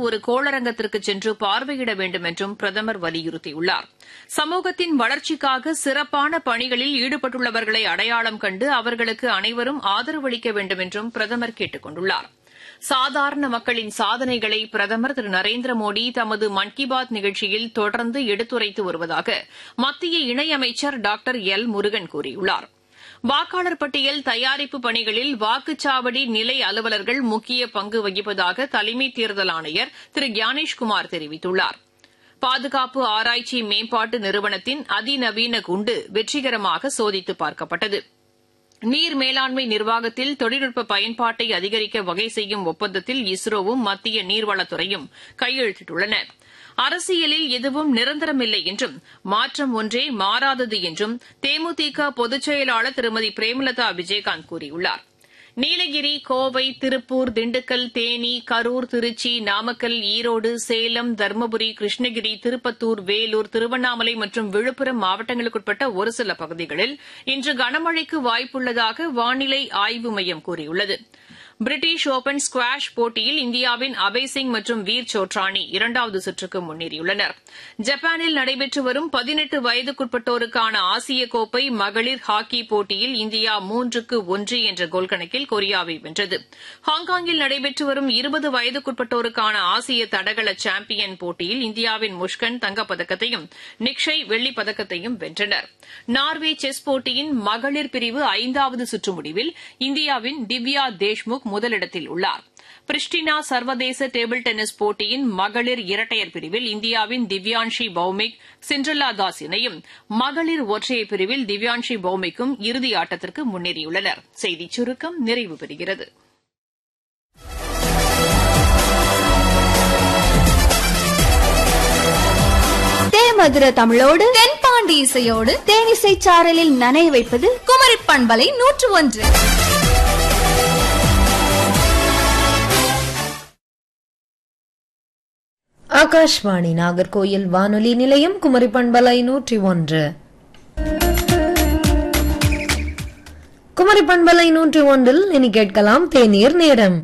ஒரு கோளரங்கத்திற்கு சென்று பார்வையிட வேண்டும் என்றும் பிரதமர் வலியுறுத்தியுள்ளார் சமூகத்தின் வளர்ச்சிக்காக சிறப்பான பணிகளில் ஈடுபட்டுள்ளவர்களை அடையாளம் கண்டு அவர்களுக்கு அனைவரும் ஆதரவளிக்க வேண்டும் என்றும் பிரதமர் கேட்டுக் கொண்டுள்ளார் சாதாரண மக்களின் சாதனைகளை பிரதமர் திரு நரேந்திர மோடி தமது மன் கி பாத் நிகழ்ச்சியில் தொடர்ந்து எடுத்துரைத்து வருவதாக மத்திய இணையமைச்சர் டாக்டர் எல் முருகன் கூறியுள்ளார் வாக்காளர் பட்டியல் தயாரிப்பு பணிகளில் வாக்குச்சாவடி நிலை அலுவலர்கள் முக்கிய பங்கு வகிப்பதாக தலைமை தேர்தல் ஆணையர் திரு கியானேஷ்குமார் தெரிவித்துள்ளார் பாதுகாப்பு ஆராய்ச்சி மேம்பாட்டு நிறுவனத்தின் அதிநவீன குண்டு வெற்றிகரமாக சோதித்து பார்க்கப்பட்டது நீர் மேலாண்மை நிர்வாகத்தில் தொழில்நுட்ப பயன்பாட்டை அதிகரிக்க வகை செய்யும் ஒப்பந்தத்தில் இஸ்ரோவும் மத்திய நீர்வளத்துறையும் கையெழுத்திட்டுள்ளன அரசியலில் எதுவும் நிரந்தரமில்லை என்றும் மாற்றம் ஒன்றே மாறாதது என்றும் தேமுதிக பொதுச் செயலாளர் திருமதி பிரேமலதா விஜயகாந்த் கூறியுள்ளார் நீலகிரி கோவை திருப்பூர் திண்டுக்கல் தேனி கரூர் திருச்சி நாமக்கல் ஈரோடு சேலம் தருமபுரி கிருஷ்ணகிரி திருப்பத்தூர் வேலூர் திருவண்ணாமலை மற்றும் விழுப்புரம் மாவட்டங்களுக்குட்பட்ட ஒரு சில பகுதிகளில் இன்று கனமழைக்கு வாய்ப்புள்ளதாக வானிலை ஆய்வு மையம் கூறியுள்ளது பிரிட்டிஷ் ஒபன் ஸ்குவாஷ் போட்டியில் இந்தியாவின் அபய் சிங் மற்றும் வீர் சோட்ரானி இரண்டாவது சுற்றுக்கு முன்னேறியுள்ளனர் ஜப்பானில் நடைபெற்று வரும் பதினெட்டு வயதுக்குட்பட்டோருக்கான ஆசிய கோப்பை மகளிர் ஹாக்கி போட்டியில் இந்தியா மூன்றுக்கு ஒன்று என்ற கோல் கணக்கில் கொரியாவை வென்றது ஹாங்காங்கில் நடைபெற்று வரும் இருபது வயதுக்குட்பட்டோருக்கான ஆசிய தடகள சாம்பியன் போட்டியில் இந்தியாவின் முஷ்கன் தங்கப்பதக்கத்தையும் நிக்ஷய் வெள்ளிப் பதக்கத்தையும் வென்றனர் நார்வே செஸ் போட்டியின் மகளிர் பிரிவு ஐந்தாவது சுற்று முடிவில் இந்தியாவின் திவ்யா தேஷ்முக் முதலிடத்தில் உள்ளார் பிரிஸ்டினா சர்வதேச டேபிள் டென்னிஸ் போட்டியின் மகளிர் இரட்டையர் பிரிவில் இந்தியாவின் திவ்யான்ஷி பௌமிக் சிண்ட்ரலா தாஸ் இணையும் மகளிர் ஒற்றையர் பிரிவில் திவ்யான்ஷி பௌமிக்கும் இறுதி ஆட்டத்திற்கு முன்னேறியுள்ளனர் செய்திச் சுருக்கம் நிறைவு பெறுகிறது தேமதுர தமிழோடு தென்பாண்டி இசையோடு தேனிசை சாரலில் நனைய வைப்பது குமரி பண்பலை நூற்று ஒன்று ஆகாஷ்வாணி நாகர்கோயில் வானொலி நிலையம் குமரி பண்பலை நூற்றி ஒன்று குமரி பண்பலை நூற்றி ஒன்றில் இனி கேட்கலாம் தேநீர் நேரம்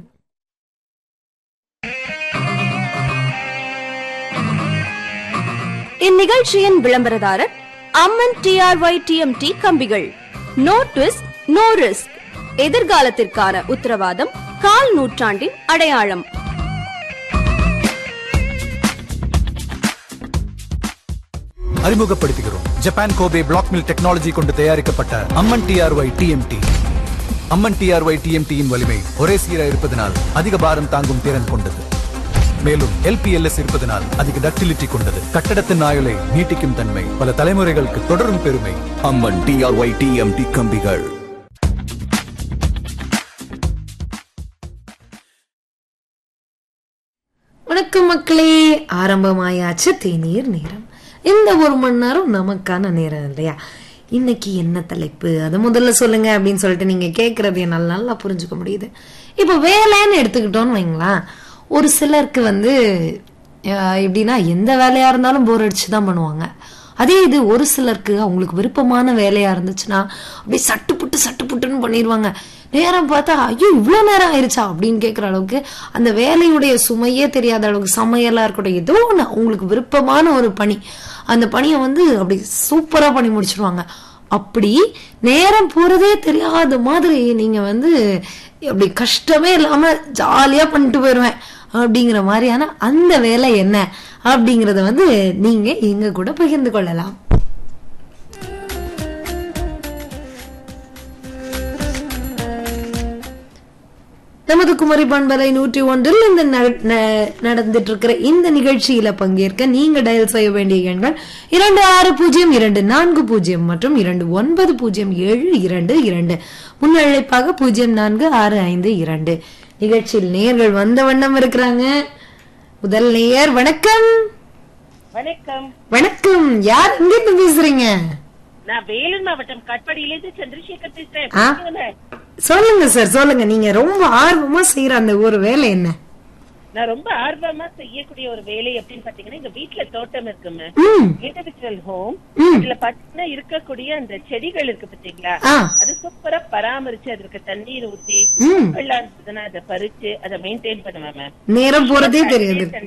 இந்நிகழ்ச்சியின் விளம்பரதாரர் அம்மன் டிஆர்ஒய் டிஎம்டி கம்பிகள் நோ ட்விஸ்ட் நோ ரிஸ்க் எதிர்காலத்திற்கான உத்தரவாதம் கால் நூற்றாண்டின் அடையாளம் அறிமுகப்படுத்துகிறோம் Japan Kobe block mill technology கொண்டு தயாரிக்கப்பட்ட Amman TRY TMT Amman TRY டிஎம்டியின் வலிமை ஒரே சீரா இருப்பதனால் அதிக பாரம் தாங்கும் திறன் கொண்டது மேலும் எல்பிஎல்எஸ் இருப்பதனால் அதிக டக்டிலிட்டி கொண்டது கட்டடத்தின் ஆயுளை நீட்டிக்கும் தன்மை பல தலைமுறைகளுக்கு தொடரும் பெருமை அம்மன் டிஆர்ஒய் டிஎம்டி கம்பிகள் வணக்கம் மக்களே ஆரம்பமாயாச்சு தேநீர் நேரம் இந்த ஒரு மணி நேரம் நமக்கான நேரம் இல்லையா இன்னைக்கு என்ன தலைப்பு அதை முதல்ல சொல்லுங்க அப்படின்னு சொல்லிட்டு நீங்க கேட்கறது என்னால் நல்லா புரிஞ்சுக்க முடியுது இப்போ வேலைன்னு எடுத்துக்கிட்டோம்னு வைங்களேன் ஒரு சிலருக்கு வந்து அஹ், எப்படின்னா எந்த வேலையா இருந்தாலும் போர் அடிச்சு தான் பண்ணுவாங்க அதே இது ஒரு சிலருக்கு அவங்களுக்கு விருப்பமான வேலையா இருந்துச்சுன்னா அப்படியே சட்டுப்புட்டு சட்டுப்புட்டுன்னு பண்ணிடுவாங்க நேரம் பார்த்தா ஐயோ இவ்வளோ நேரம் ஆயிருச்சா அப்படின்னு கேட்குற அளவுக்கு அந்த வேலையுடைய சுமையே தெரியாத அளவுக்கு சமையலா இருக்கட்டும் ஏதோ ஒன்று உங்களுக்கு விருப்பமான ஒரு பணி அந்த பணியை வந்து அப்படி சூப்பரா பண்ணி முடிச்சிருவாங்க அப்படி நேரம் போறதே தெரியாத மாதிரி நீங்க வந்து அப்படி கஷ்டமே இல்லாம ஜாலியா பண்ணிட்டு போயிடுவேன் அப்படிங்கிற மாதிரியான அந்த வேலை என்ன அப்படிங்கறத வந்து நீங்க எங்க கூட பகிர்ந்து கொள்ளலாம் நமது குமரி பண்பலை நூற்றி ஒன்றில் இந்த நட- ந- நடந்துட்டு இருக்கிற இந்த நிகழ்ச்சியில பங்கேற்க நீங்க டயல் செய்ய வேண்டிய எண்கள் இரண்டு ஆறு பூஜ்ஜியம் இரண்டு நான்கு பூஜ்ஜியம் மற்றும் இரண்டு ஒன்பது பூஜ்ஜியம் ஏழு இரண்டு இரண்டு முன்னழைப்பாக பூஜ்ஜியம் நான்கு ஆறு ஐந்து இரண்டு நிகழ்ச்சியில் நேர்கள் வந்த வண்ணம் இருக்கிறாங்க முதல் நேயர் வணக்கம் வணக்கம் வணக்கம் யார் எங்கிருந்து பேசுறீங்க நான் வேலூர் மாவட்டம் கட்படியிலிருந்து சந்திரசேகர் பேசுறேன் ஆ? சொல்லுங்க. சொல்லுங்க சார் சொல்லுங்க நீங்க ரொம்ப ஆர்வமா செய்யற அந்த ஒரு வேலை என்ன நான் ரொம்ப ஆர்வமா செய்யக்கூடிய ஒரு வேலை அப்படின்னு பாத்தீங்கன்னா எங்க வீட்டுல தோட்டம் இருக்குங்க ம் இண்டிவிஜுவல் ஹோம் ம். இதுல பாத்தீங்கன்னா இருக்கக்கூடிய அந்த செடிகள் இருக்கு பாத்தீங்களா ஆ அது சூப்பரா பராமரிச்சு அதுக்கு தண்ணீர் ஊத்தி ம் வெள்ளம் இருந்ததுன்னா அதை பறிச்சு அதை மெயின்டைன் பண்ணுவேன் மேம் நேரம் போறதே தெரியாது